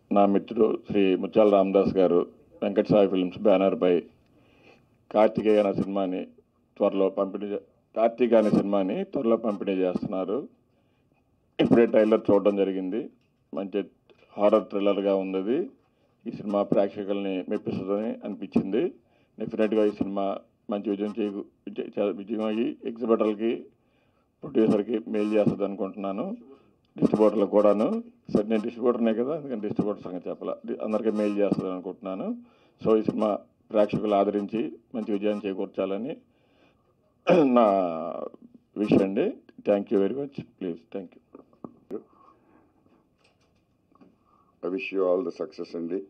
నా మిత్రుడు శ్రీ ముత్యాల రామదాస్ గారు వెంకట సాయి ఫిల్మ్స్ బ్యానర్పై కార్తికేయ అనే సినిమాని త్వరలో పంపిణీ చే- కార్తీక అనే సినిమాని త్వరలో పంపిణీ చేస్తున్నారు ఇప్పుడే ట్రైలర్ చూడడం జరిగింది మంచి హారర్ థ్రిల్లర్గా ఉంది అది. ఈ సినిమా ప్రేక్షకుల్ని మెప్పిస్తుందని అనిపించింది డెఫినెట్గా ఈ సినిమా మంచి విజయం చేయకు విజయ- చ- విజయం అయ్యి ఎగ్జిబిటర్లకి ప్రొడ్యూసర్కి మెయిల్ చేస్తుంది అనుకుంటున్నాను డిస్ట్రిబ్యూటర్లకు కూడాను సరే నేను డిస్ట్రిబ్యూటర్నే కదా అందుకని డిస్ట్రిబ్యూటర్ సంగతి చెప్పాల డి- అందరికీ మెయిల్ చేస్తుంది అనుకుంటున్నాను సో ఈ సినిమా ప్రేక్షకులు ఆదరించి మంచి విజయం చేకూర్చాలని నా విష్ అండి thank you very much please thank you I wish you all the success అండి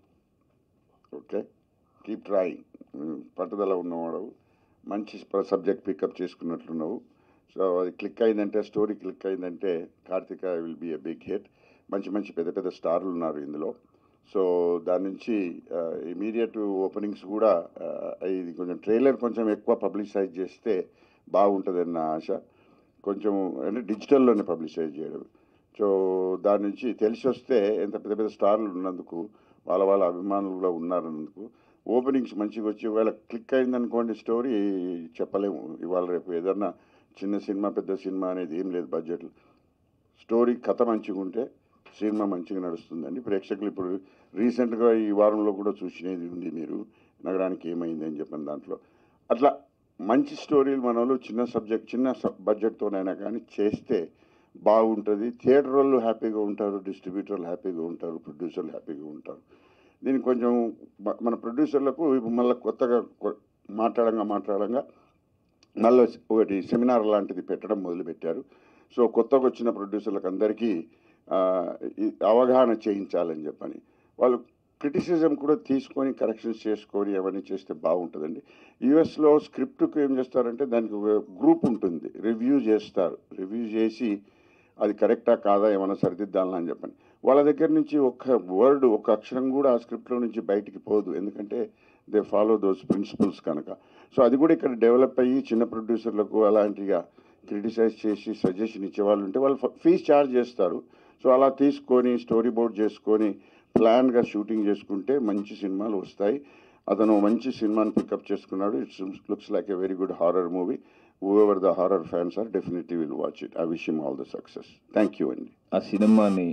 ఓకే కీప్ ట్రాయింగ్ పట్టుదల ఉన్నవాడు మంచి సబ్జెక్ట్ పికప్ చేసుకున్నట్లున్నావు సో అది క్లిక్ అయిందంటే స్టోరీ క్లిక్ అయిందంటే Karthika will be a big hit మంచి మంచి పెద్ద పెద్ద స్టార్లు ఉన్నారు ఇందులో సో దాని నుంచి ఇమీడియట్ ఓపెనింగ్స్ కూడా ఆ, ఇది కొంచెం ట్రైలర్ కొంచెం ఎక్కువ పబ్లిసైజ్ చేస్తే బాగుంటుందని నా ఆశ కొంచెం అంటే డిజిటల్లోనే పబ్లిసైజ్ చేయడం సో దాని నుంచి తెలిసి వస్తే ఎంత పెద్ద పెద్ద స్టార్లు ఉన్నందుకు వాళ్ళ వాళ్ళ అభిమానులు కూడా ఉన్నారన్నందుకు ఓపెనింగ్స్ మంచిగా వచ్చి ఒకవేళ క్లిక్ అయిందనుకోండి స్టోరీ చెప్పలేము ఇవాళ రేపు ఏదన్నా చిన్న సినిమా పెద్ద సినిమా అనేది ఏం లేదు బడ్జెట్లు స్టోరీ కథ మంచిగా ఉంటే సినిమా మంచిగా నడుస్తుందండి ప్రేక్షకులు ఇప్పుడు రీసెంట్గా ఈ వారంలో కూడా చూసినది ఉంది మీరు నగరానికి ఏమైంది అని చెప్పిన దాంట్లో అట్లా మంచి స్టోరీలు మన వాళ్ళు చిన్న సబ్జెక్ట్ చిన్న బడ్జెట్తోనైనా కానీ చేస్తే బాగుంటుంది థియేటర్ వాళ్ళు హ్యాపీగా ఉంటారు డిస్ట్రిబ్యూటర్లు హ్యాపీగా ఉంటారు ప్రొడ్యూసర్లు హ్యాపీగా ఉంటారు దీనికి కొంచెం మ- మన ప్రొడ్యూసర్లకు ఇప్పుడు మళ్ళీ కొత్తగా కొ- మాట్లాడంగా మాట్లాడంగా మళ్ళీ ఒకటి సెమినార్ లాంటిది పెట్టడం మొదలుపెట్టారు సో కొత్తగా వచ్చిన ప్రొడ్యూసర్లకు అందరికీ ఆ, ఈ అవగాహన చేయించాలని చెప్పని వాళ్ళు క్రిటిసిజం కూడా తీసుకొని కరెక్షన్స్ చేసుకొని అవన్నీ చేస్తే బాగుంటుందండి యుఎస్లో స్క్రిప్ట్కి ఏం చేస్తారంటే దానికి ఒక గ్రూప్ ఉంటుంది రివ్యూ చేస్తారు రివ్యూ చేసి అది కరెక్టా కాదా ఏమైనా సరిదిద్దాలని అని చెప్పని వాళ్ళ దగ్గర నుంచి ఒక వర్డ్ ఒక అక్షరం కూడా ఆ స్క్రిప్ట్లో నుంచి బయటికి పోదు ఎందుకంటే దే ఫాలో దోస్ ప్రిన్సిపల్స్ కనుక సో అది కూడా ఇక్కడ డెవలప్ అయ్యి చిన్న ప్రొడ్యూసర్లకు అలాంటిగా క్రిటిసైజ్ చేసి సజెషన్ ఇచ్చే వాళ్ళు ఉంటే వాళ్ళు ఫీజు ఛార్జ్ చేస్తారు సో అలా తీసుకొని స్టోరీ బోర్డ్ చేసుకొని ప్లాన్గా షూటింగ్ చేసుకుంటే మంచి సినిమాలు వస్తాయి అతను మంచి సినిమాని పికప్ చేసుకున్నాడు it's looks like a very good horror movie ever the horror fans are definitely will watch it I wish him all the success thank you అండి ఆ సినిమాని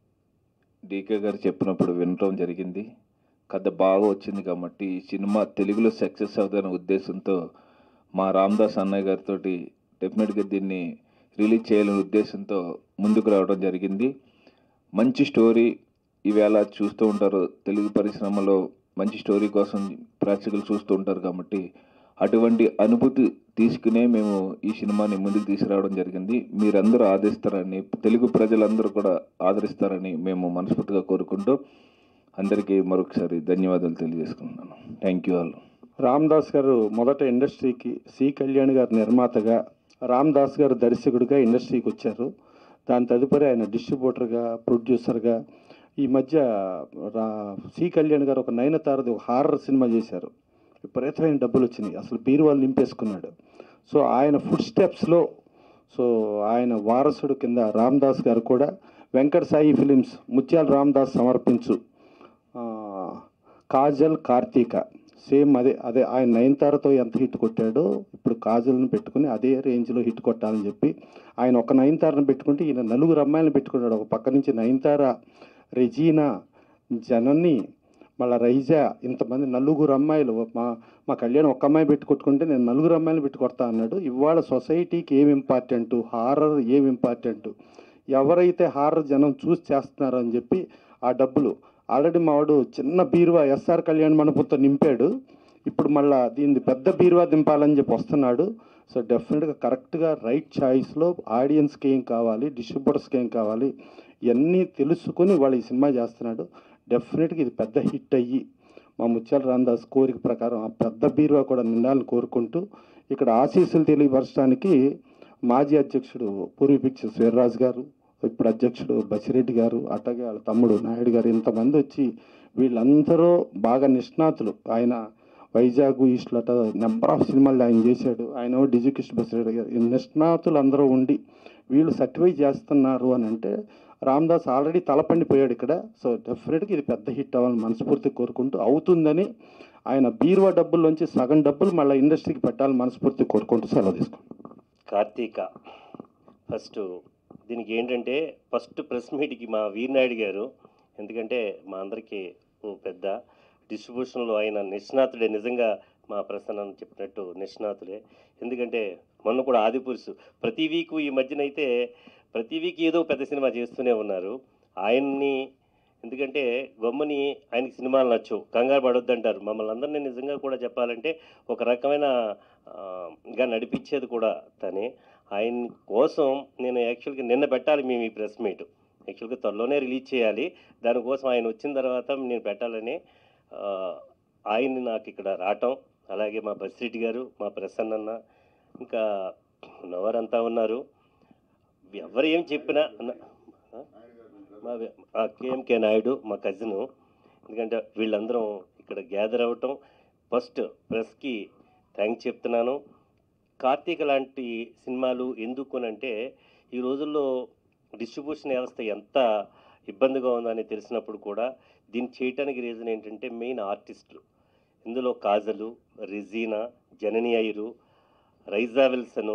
డీకే గారు చెప్పినప్పుడు వినటం జరిగింది కథ బాగా వచ్చింది కాబట్టి ఈ సినిమా తెలుగులో సక్సెస్ అవుతుందనే ఉద్దేశంతో మా రామ్దాస్ అన్నయ్య గారితో డెఫినెట్గా దీన్ని రిలీజ్ చేయాలనే ఉద్దేశంతో ముందుకు రావడం జరిగింది మంచి స్టోరీ ఈవేళ చూస్తూ ఉంటారు తెలుగు పరిశ్రమలో మంచి స్టోరీ కోసం ప్రేక్షకులు చూస్తూ ఉంటారు కాబట్టి అటువంటి అనుభూతి తీసుకునే మేము ఈ సినిమాని ముందుకు తీసుకురావడం జరిగింది మీరందరూ ఆదరిస్తారని తెలుగు ప్రజలందరూ కూడా ఆదరిస్తారని మేము మనస్ఫూర్తిగా కోరుకుంటూ అందరికీ మరొకసారి ధన్యవాదాలు తెలియజేసుకుంటున్నాను thank you all Ram Das గారు మొదట ఇండస్ట్రీకి సి కళ్యాణ్ గారు నిర్మాతగా రామ్ దాస్ గారు దర్శకుడిగా ఇండస్ట్రీకి వచ్చారు దాని తదుపరి ఆయన డిస్ట్రిబ్యూటర్గా ప్రొడ్యూసర్గా ఈ మధ్య రా సి కళ్యాణ్ గారు ఒక నయనతారది ఒక హారర్ సినిమా చేశారు విపరీతమైన డబ్బులు వచ్చినాయి అసలు బీరువాళ్ళు నింపేసుకున్నాడు సో ఆయన ఫుడ్ స్టెప్స్లో సో ఆయన వారసుడు కింద రామ్ దాస్ గారు కూడా వెంకట సాయి ఫిలిమ్స్ ముత్యాల రామ్ దాస్ సమర్పించు ఆ, కాజల్ కార్తీక సేమ్ అదే అదే ఆయన నయనతారతో ఎంత హిట్ కొట్టాడో ఇప్పుడు కాజల్ని పెట్టుకుని అదే రేంజ్లో హిట్ కొట్టాలని చెప్పి ఆయన ఒక నయనతారను పెట్టుకుంటే ఈయన నలుగురు అమ్మాయిలను పెట్టుకున్నాడు ఒక పక్క నుంచి నయనతార రెజీనా జనని మళ్ళీ రైజా ఇంతమంది నలుగురు అమ్మాయిలు మా మా కళ్యాణ్ ఒక్క అమ్మాయి పెట్టి కొట్టుకుంటే నేను నలుగురు అమ్మాయిలు పెట్టి కొడతా అన్నాడు ఇవాళ సొసైటీకి ఏం ఇంపార్టెంట్ హారర్ ఏం ఇంపార్టెంట్ ఎవరైతే హారర్ జనం చూసి చేస్తున్నారో అని చెప్పి ఆ డబ్బులు ఆల్రెడీ మావాడు చిన్న బీరువా ఎస్ఆర్ కళ్యాణ్ మండపంతో నింపాడు ఇప్పుడు మళ్ళా దీన్ని పెద్ద బీరువా దింపాలని చెప్పి వస్తున్నాడు సో డెఫినెట్గా కరెక్ట్గా రైట్ చాయిస్లో ఆడియన్స్కి ఏం కావాలి డిస్ట్రిబ్యూటర్స్కి ఏం కావాలి ఇవన్నీ తెలుసుకొని వాళ్ళు ఈ సినిమా చేస్తున్నాడు డెఫినెట్గా ఇది పెద్ద హిట్ అయ్యి మా ముత్యాల రామదాస్ కోరిక ప్రకారం ఆ పెద్ద బీరువా కూడా నిండాలని కోరుకుంటూ ఇక్కడ ఆశీస్సులు తెలియపరచడానికి మాజీ అధ్యక్షుడు పూర్వీ పిక్చర్స్ వీర్రాజు గారు ఇప్పుడు అధ్యక్షుడు బసిరెడ్డి గారు అట్టగే వాళ్ళ తమ్ముడు నాయుడు గారు ఇంతమంది వచ్చి వీళ్ళందరూ బాగా నిష్ణాతులు ఆయన వైజాగ్ ఈస్ట్లట నెంబర్ ఆఫ్ సినిమాలు ఆయన చేశాడు ఆయన డిజికిస్ట్ బసిరెడ్డి గారు ఈ నిష్ణాతులు అందరూ ఉండి వీళ్ళు సర్టిఫై చేస్తున్నారు అని అంటే రామ్దాస్ ఆల్రెడీ తలపండిపోయాడు ఇక్కడ సో డెఫినెట్గా ఇది పెద్ద హిట్ అవ్వాలని మనస్ఫూర్తిగా కోరుకుంటూ అవుతుందని ఆయన బీరువా డబ్బుల్లోంచి సగం డబ్బులు మళ్ళీ ఇండస్ట్రీకి పెట్టాలని మనస్ఫూర్తిగా కోరుకుంటూ సెలవు తీసుకోండి కార్తీక ఫస్ట్ దీనికి ఏంటంటే ఫస్ట్ ప్రెస్ మీట్కి మా వీరనాయుడు గారు ఎందుకంటే మా అందరికీ ఓ పెద్ద డిస్ట్రిబ్యూషన్లో ఆయన నిష్ణాతుడే నిజంగా మా ప్రసన్న చెప్పినట్టు నిష్ణాతుడే ఎందుకంటే మొన్న కూడా ఆదిపురుషు ప్రతి వీక్ ఈ మధ్యనైతే ప్రతి వీక్ ఏదో పెద్ద సినిమా చేస్తూనే ఉన్నారు ఆయన్ని ఎందుకంటే గమ్ముని ఆయనకి సినిమాలు నచ్చవు కంగారు పడొద్దంటారు మమ్మల్ని అందరినీ నిజంగా కూడా చెప్పాలంటే ఒక రకమైన ఆ, గా నడిపించేది కూడా తనే ఆయన కోసం నేను యాక్చువల్గా నిన్న పెట్టాలి మేము ఈ ప్రెస్ మీట్ యాక్చువల్గా త్వరలోనే రిలీజ్ చేయాలి దానికోసం ఆయన వచ్చిన తర్వాత నేను పెట్టాలని ఆ, ఆయన్ని నాకు ఇక్కడ రావటం అలాగే మా బసిరెడ్డి గారు మా ప్రసన్న అన్న ఇంకా ఉన్నవారంతా ఉన్నారు ఎవరు ఏం చెప్పినా అన్న- ఆ? మా వే- ఆ కేఎంకే నాయుడు మా కజిను ఎందుకంటే వీళ్ళందరం ఇక్కడ గ్యాదర్ అవ్వటం ఫస్ట్ ప్రెస్కి థ్యాంక్స్ చెప్తున్నాను కార్తీక లాంటి సినిమాలు ఎందుకు అంటే ఈ రోజుల్లో డిస్ట్రిబ్యూషన్ వ్యవస్థ ఎంత ఇబ్బందిగా ఉందని తెలిసినప్పుడు కూడా దీన్ని చేయటానికి రీజన్ ఏంటంటే మెయిన్ ఆర్టిస్టులు ఇందులో కాజలు రిజీనా జనని అయ్యరు రైజా విల్సను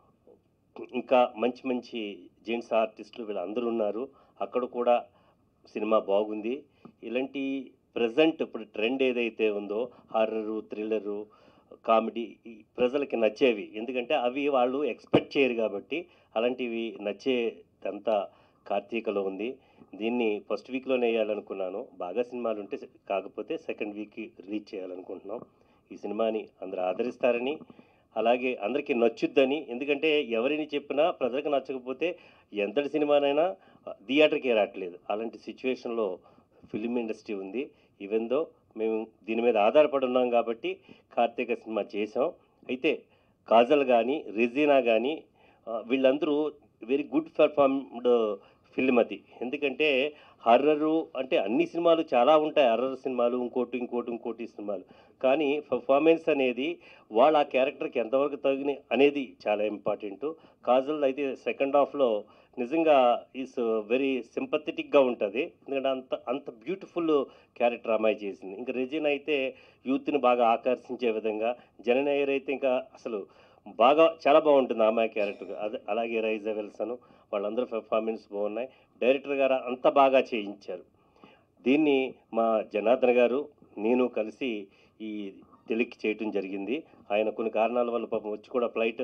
ఇంకా మంచి మంచి జెంట్స్ ఆర్టిస్టులు వీళ్ళందరూ ఉన్నారు అక్కడ కూడా సినిమా బాగుంది ఇలాంటి ప్రజెంట్ ఇప్పుడు ట్రెండ్ ఏదైతే ఉందో హారరు థ్రిల్లరు కామెడీ ఈ ప్రజలకి నచ్చేవి ఎందుకంటే అవి వాళ్ళు ఎక్స్పెక్ట్ చేయరు కాబట్టి అలాంటివి నచ్చేదంతా కార్తీకలో ఉంది దీన్ని ఫస్ట్ వీక్లోనే వేయాలనుకున్నాను బాగా సినిమాలు ఉంటే కాకపోతే సెకండ్ వీక్ రిలీజ్ చేయాలనుకుంటున్నాం ఈ సినిమాని అందరూ ఆదరిస్తారని అలాగే అందరికీ నచ్చుద్దని ఎందుకంటే ఎవరిని చెప్పినా ప్రజలకు నచ్చకపోతే ఎంతటి సినిమానైనా థియేటర్కి రావట్లేదు అలాంటి సిచ్యువేషన్లో ఫిలిం ఇండస్ట్రీ ఉంది ఈవెన్ దో మేము దీని మీద ఆధారపడి ఉన్నాం కాబట్టి కార్తీక సినిమా చేసాం అయితే కాజల్ కానీ రెజీనా కానీ వీళ్ళందరూ వెరీ గుడ్ పెర్ఫార్మ్డ్ ఫిల్మ్ అది ఎందుకంటే హర్రరు అంటే అన్ని సినిమాలు చాలా ఉంటాయి హర్రర్ సినిమాలు ఇంకోటి ఇంకోటి ఇంకోటి సినిమాలు కానీ పర్ఫార్మెన్స్ అనేది వాళ్ళ ఆ క్యారెక్టర్కి ఎంతవరకు తగిన అనేది చాలా ఇంపార్టెంట్ కాజల్ అయితే సెకండ్ హాఫ్లో నిజంగా ఈస్ వెరీ సింపథెటిక్గా ఉంటుంది ఎందుకంటే అంత అంత బ్యూటిఫుల్ క్యారెక్టర్ అమ్మాయి చేసింది ఇంకా రెజిన్ అయితే యూత్ని బాగా ఆకర్షించే విధంగా జననయ్యర్ అయితే ఇంకా అసలు బాగా చాలా బాగుంటుంది ఆ అమ్మాయి క్యారెక్టర్ అదే అలాగే రైజా విల్సన్ వాళ్ళందరూ పెర్ఫార్మెన్స్ బాగున్నాయి డైరెక్టర్ గారు అంత బాగా చేయించారు దీన్ని మా జనార్దన్ గారు నేను కలిసి ఈ తెలుగుకి చేయటం జరిగింది ఆయన కొన్ని కారణాల వల్ల పాపం వచ్చి కూడా ఫ్లైట్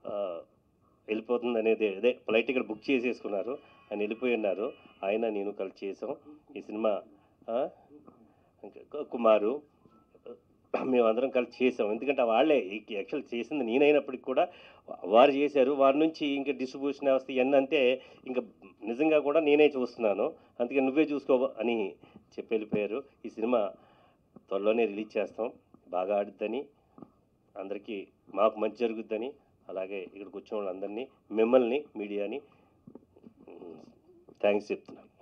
వెళ్ళిపోతుంది అనేది అదే ఫ్లైట్ ఇక్కడ బుక్ చేసేసుకున్నారు ఆయన వెళ్ళిపోయి ఉన్నారు ఆయన నేను కలిసి చేసాం ఈ సినిమా ఆ, ఇంకా కుమారు మేమందరం కలిసి చేసాం ఎందుకంటే వాళ్ళే యాక్చువల్ చేసింది నేనైనప్పటికి కూడా వారు చేశారు వారి నుంచి ఇంకా డిస్ట్రిబ్యూషన్ వ్యవస్థ ఇవన్నీ అంటే ఇంకా నిజంగా కూడా నేనే చూస్తున్నాను అందుకే నువ్వే చూసుకో అని చెప్పి వెళ్ళిపోయారు ఈ సినిమా త్వరలోనే రిలీజ్ చేస్తాం బాగా ఆడుద్దని అందరికీ మాకు మంచి జరుగుద్దని అలాగే ఇక్కడికి వచ్చిన వాళ్ళందరినీ మిమ్మల్ని మీడియాని థ్యాంక్స్ చెప్తున్నాను